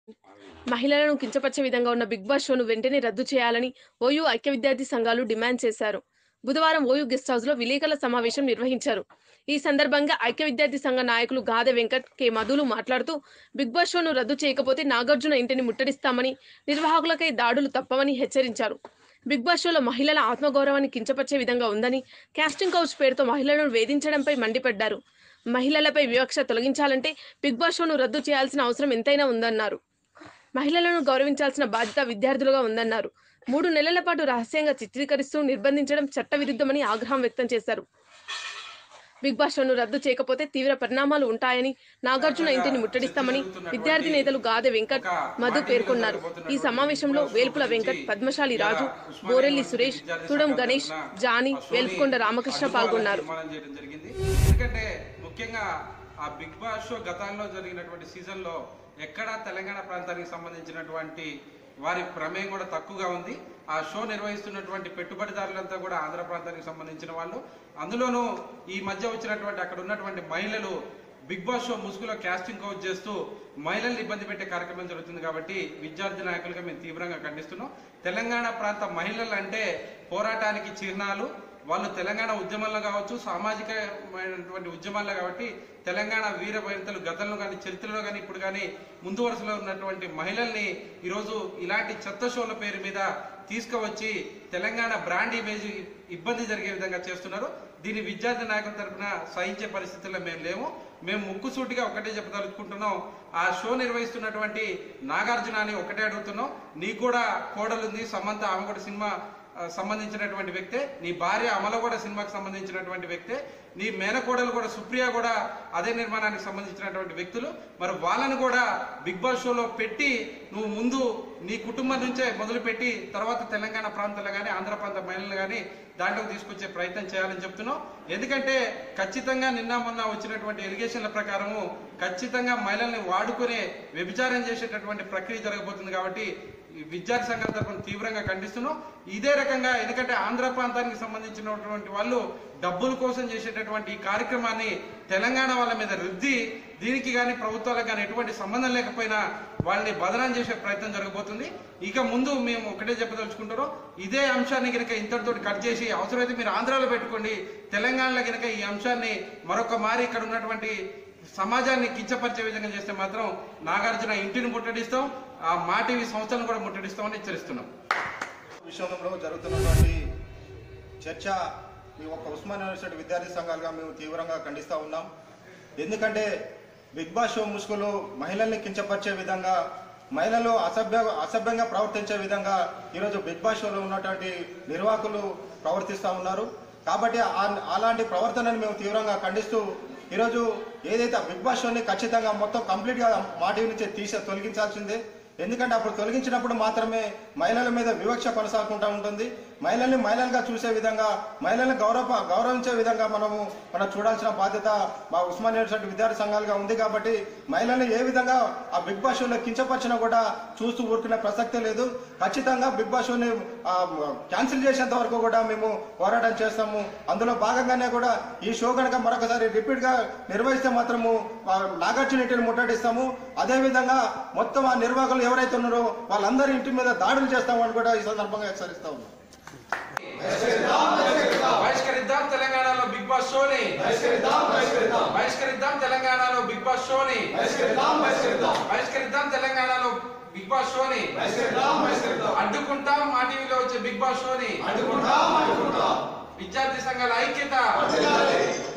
మహిళలను కించపరిచే విధంగా ఉన్న బిగ్ బాస్ షోను వెంటనే రద్దు చేయాలని ఓయూ ఐక్య విద్యార్థి సంఘాలు డిమాండ్ చేశారు బుధవారం ఓయూ గెస్ట్ హౌస్ లో విలేకరుల సమావేశం నిర్వహించారు ఈ సందర్భంగా ఐక్య విద్యార్థి సంఘ నాయకులు గాదె వెంకట్ కె మధులు మాట్లాడుతూ బిగ్ బాస్ షోను రద్దు చేయకపోతే నాగార్జున ఇంటిని ముట్టడిస్తామని నిర్వాహకులకై దాడులు తప్పవని హెచ్చరించారు బిగ్ బాస్ షోలో మహిళల ఆత్మగౌరవాన్ని కించపరిచే విధంగా ఉందని కాస్టింగ్ కౌచ్ పేరుతో మహిళలను వేధించడంపై మండిపడ్డారు మహిళలపై వివక్ష తొలగించాలంటే బిగ్ బాస్ షోను రద్దు చేయాల్సిన అవసరం ఎంతైనా ఉందన్నారు మహిళలను గౌరవించాల్సిన బాధ్యత విద్యార్థులుగా ఉందన్నారు మూడు నెలల పాటు రహస్యంగా చిత్రీకరిస్తూ నిర్బంధించడం చట్టవిరుద్ధమని ఆగ్రహం వ్యక్తం చేశారు బిగ్ బాస్ షోను రద్దు చేయకపోతే తీవ్ర పరిణామాలు ఉంటాయని నాగార్జున ఇంటిని ముట్టడిస్తామని విద్యార్థి నేతలు గాదె వెంకట్ మధు పేర్కొన్నారు ఈ సమావేశంలో వేల్పుల వెంకట్ పద్మశాలి రాజు బోరెల్లి సురేష్ తుడం గణేష్ జానీ వేల్పుకొండ రామకృష్ణ పాల్గొన్నారు తీర్మానం చేయడం జరిగింది ఎందుకంటే ముఖ్యంగా ఆ బిగ్ బాస్ షో గతంలో జరిగినటువంటి సీజన్ లో ఎక్కడా తెలంగాణ ప్రాంతానికి సంబంధించినటువంటి వారి ప్రమేయం కూడా తక్కువగా ఉంది ఆ షో నిర్వహిస్తున్నటువంటి పెట్టుబడిదారులంతా కూడా ఆంధ్ర ప్రాంతానికి సంబంధించిన వాళ్ళు అందులోనూ ఈ మధ్య వచ్చినటువంటి అక్కడ ఉన్నటువంటి మహిళలు బిగ్ బాస్ షో ముసుగులో కాస్టింగ్ కౌచ్ చేస్తూ మహిళల్ని ఇబ్బంది పెట్టే కార్యక్రమం జరుగుతుంది కాబట్టి విద్యార్థి నాయకులుగా మేము తీవ్రంగా ఖండిస్తున్నాం తెలంగాణ ప్రాంత మహిళలు అంటే పోరాటానికి చిహ్నాలు వాళ్ళు తెలంగాణ ఉద్యమంలో కావచ్చు సామాజికమైనటువంటి ఉద్యమాల్లో కాబట్టి తెలంగాణ వీర వనితలు గతంలో కానీ చరిత్రలో కానీ ఇప్పుడు కానీ ముందు వరుసలో ఉన్నటువంటి మహిళల్ని ఈరోజు ఇలాంటి చెత్త షోల పేరు మీద తీసుకువచ్చి తెలంగాణ బ్రాండ్ ఇమేజ్ ఇబ్బంది జరిగే విధంగా చేస్తున్నారు దీని విద్యార్థి నాయకుల తరపున సహించే పరిస్థితుల్లో మేము లేము మేము ముక్కుసూటిగా ఒకటే చెప్పదలుచుకుంటున్నాం ఆ షో నిర్వహిస్తున్నటువంటి నాగార్జున అని ఒకటే అడుగుతున్నాం నీకు కూడా కోడలుంది సమంత ఆమె కూడా సినిమా ఆ, సంబంధించినటువంటి వ్యక్తే నీ భార్య అమల కూడా సినిమాకి సంబంధించినటువంటి వ్యక్తే నీ మేనకోడలు కూడా సుప్రియ కూడా అదే నిర్మాణానికి సంబంధించినటువంటి వ్యక్తులు మరి వాళ్ళని కూడా బిగ్ బాస్ షోలో పెట్టి నువ్వు ముందు నీ కుటుంబం నుంచే మొదలు పెట్టి తర్వాత తెలంగాణ ప్రాంతాల్లో కానీ ఆంధ్ర ప్రాంత మహిళలు కానీ దాంట్లోకి తీసుకొచ్చే ప్రయత్నం చేయాలని చెప్తున్నాం ఎందుకంటే ఖచ్చితంగా నిన్న మొన్న వచ్చినటువంటి ఎలిగేషన్ల ప్రకారము ఖచ్చితంగా మహిళల్ని వాడుకునే వ్యభిచారం చేసేటటువంటి ప్రక్రియ జరగబోతుంది కాబట్టి ఈ విద్యార్థి సంఘాల తరఫున తీవ్రంగా ఖండిస్తున్నాం ఇదే రకంగా ఎందుకంటే ఆంధ్ర ప్రాంతానికి సంబంధించినటువంటి వాళ్ళు డబ్బుల కోసం చేసేటటువంటి ఈ కార్యక్రమాన్ని తెలంగాణ వాళ్ళ మీద రుద్ది దీనికి కానీ ప్రభుత్వాలకు కానీ ఎటువంటి సంబంధం లేకపోయినా వాళ్ళని బదనాం చేసే ప్రయత్నం జరగబోతుంది ఇక ముందు మేము ఒకటే చెప్పదలుచుకుంటారో ఇదే అంశాన్ని కనుక ఇంతటితో కట్ చేసి అవసరమైతే మీరు ఆంధ్రాలో పెట్టుకోండి తెలంగాణలో కనుక ఈ అంశాన్ని మరొక మారి ఇక్కడ ఉన్నటువంటి సమాజాన్ని కించపరిచే విధంగా చేస్తే మాత్రం నాగార్జున ఇంటిని ముట్టడిస్తాం ఆ మా టీవీ సంస్థలను కూడా ముట్టడిస్తామని హెచ్చరిస్తున్నాం విషయంలో జరుగుతున్నటువంటి చర్చ ఈ ఒక్క ఉస్మాన్ యూనివర్సిటీ విద్యార్థి సంఘాలుగా మేము తీవ్రంగా ఖండిస్తూ ఉన్నాం ఎందుకంటే బిగ్ బాస్ షో ముసుగులో మహిళల్ని కించపరిచే విధంగా మహిళలు అసభ్య అసభ్యంగా ప్రవర్తించే విధంగా ఈరోజు బిగ్ బాస్ షోలో ఉన్నటువంటి నిర్వాహకులు ప్రవర్తిస్తూ ఉన్నారు కాబట్టి ఆ- అలాంటి ప్రవర్తనని మేము తీవ్రంగా ఖండిస్తూ ఈరోజు ఏదైతే ఆ బిగ్ బాస్ షోని ఖచ్చితంగా మొత్తం కంప్లీట్గా మా టీవీ నుంచి తీసే తొలగించాల్సిందే ఎందుకంటే అప్పుడు తొలగించినప్పుడు మాత్రమే మహిళల మీద వివక్ష కొనసాగుకుంటూ ఉంటుంది మహిళల్ని మహిళలుగా చూసే విధంగా మహిళల్ని గౌరవ గౌరవించే విధంగా మనము మనం చూడాల్సిన బాధ్యత మా ఉస్మాన్ యూనివర్సిటీ విద్యార్థి సంఘాలుగా ఉంది కాబట్టి మహిళల్ని ఏ విధంగా ఆ బిగ్ బాస్ షోలో కించపరిచినా కూడా చూస్తూ ఊరుకునే ప్రసక్తే లేదు ఖచ్చితంగా బిగ్ బాస్ షోని ఆ, క్యాన్సిల్ చేసేంత వరకు కూడా మేము పోరాటం చేస్తాము అందులో భాగంగానే కూడా ఈ షో కనుక మరొకసారి రిపీట్ గా నిర్వహిస్తే మాత్రము ఆ, నాగార్జున ఇంటిని ముట్టడిస్తాము అదే విధంగా మొత్తం ఆ నిర్వాహకులు ఎవరైతే ఉన్నారో వాళ్ళందరి ఇంటి మీద దాడులు చేస్తామని కూడా ఈ సందర్భంగా హెచ్చరిస్తా ఉన్నాం బహిష్కరిద్దాం తెలంగాణలో బిగ్ బాస్ షోని బహిష్కరిద్దాం తెలంగాణలో బిగ్ బాస్ షోని బహిష్కరిద్దాం తెలంగాణలో బిగ్ బాస్ షోని అడ్డుకుంటాం మా టీవీలో వచ్చే బిగ్ బాస్ షోని విద్యార్థి సంఘాల ఐక్యత